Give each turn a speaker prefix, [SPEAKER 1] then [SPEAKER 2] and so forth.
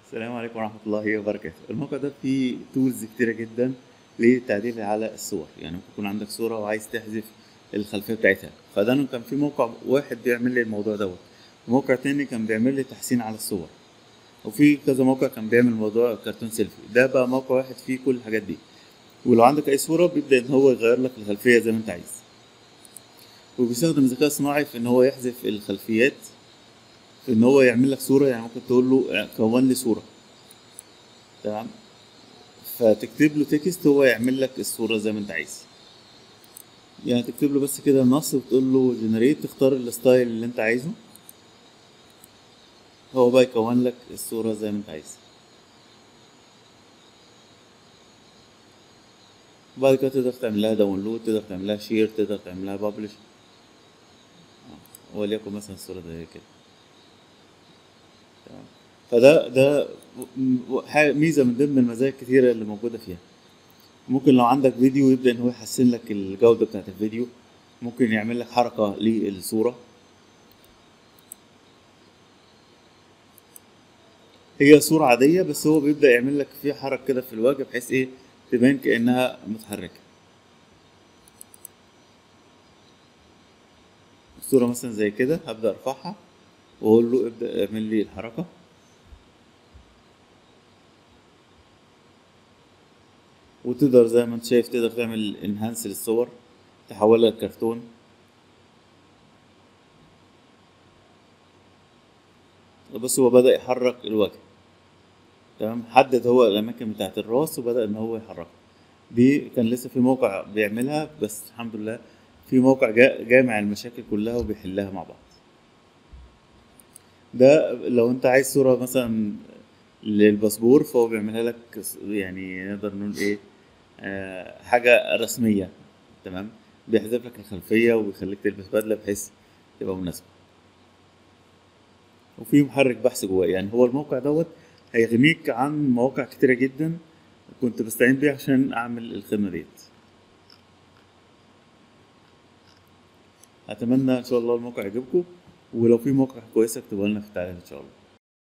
[SPEAKER 1] السلام عليكم ورحمة الله وبركاته الموقع ده فيه تولز كتيرة جدا للتعديل على الصور يعني ممكن يكون عندك صورة وعايز تحذف الخلفية بتاعتها فده أنا كان في موقع واحد بيعمل لي الموضوع دوت وموقع تاني كان بيعمل لي تحسين على الصور وفي كذا موقع كان بيعمل موضوع كرتون سيلفي ده بقى موقع واحد فيه كل الحاجات دي ولو عندك أي صورة بيبدأ إن هو يغير لك الخلفية زي ما أنت عايز وبيستخدم الذكاء الصناعي في إن هو يحذف الخلفيات في إن هو يعمل لك صورة يعني ممكن تقول له كون لي صورة تمام فتكتب له تكست هو يعمل لك الصورة زي ما أنت عايز يعني تكتب له بس كده نص وتقول له جنريت تختار الستايل اللي أنت عايزه هو بقى يكون لك الصورة زي ما أنت عايز بعد كده تقدر تعمل لها داونلود تقدر تعمل لها شير تقدر تعمل لها بابلش وليكن مثلا الصورة زي كده تمام فده ده ميزة من ضمن المزايا الكتيرة اللي موجودة فيها ممكن لو عندك فيديو يبدأ إن هو يحسن لك الجودة بتاعت الفيديو ممكن يعمل لك حركة للصورة هي صورة عادية بس هو بيبدأ يعمل لك فيها حركة كده في الوجه بحيث إيه تبان كأنها متحركة صورة مثلا زي كده هبدأ أرفعها وأقول له ابدأ اعمل لي الحركة وتقدر زي ما انت شايف تقدر تعمل انهانس للصور تحولها لكرتون بس هو بدأ يحرك الوجه تمام حدد هو الأماكن بتاعت الراس وبدأ إن هو يحركها دي كان لسه في موقع بيعملها بس الحمد لله في موقع جامع المشاكل كلها وبيحلها مع بعض ده لو انت عايز صورة مثلا للباسبور فهو بيعملها لك يعني نقدر نقول ايه آه حاجة رسمية تمام بيحذف لك الخلفية وبيخليك تلبس بدلة بحيث تبقى مناسبة وفي محرك بحث جواه يعني هو الموقع دوت هيغنيك عن مواقع كتيرة جدا كنت بستعين بيها عشان اعمل الخدمة ديت اتمنى ان شاء الله الموقع يعجبكم ولو في موقع كويس اكتبوا لنا في التعليقات ان شاء الله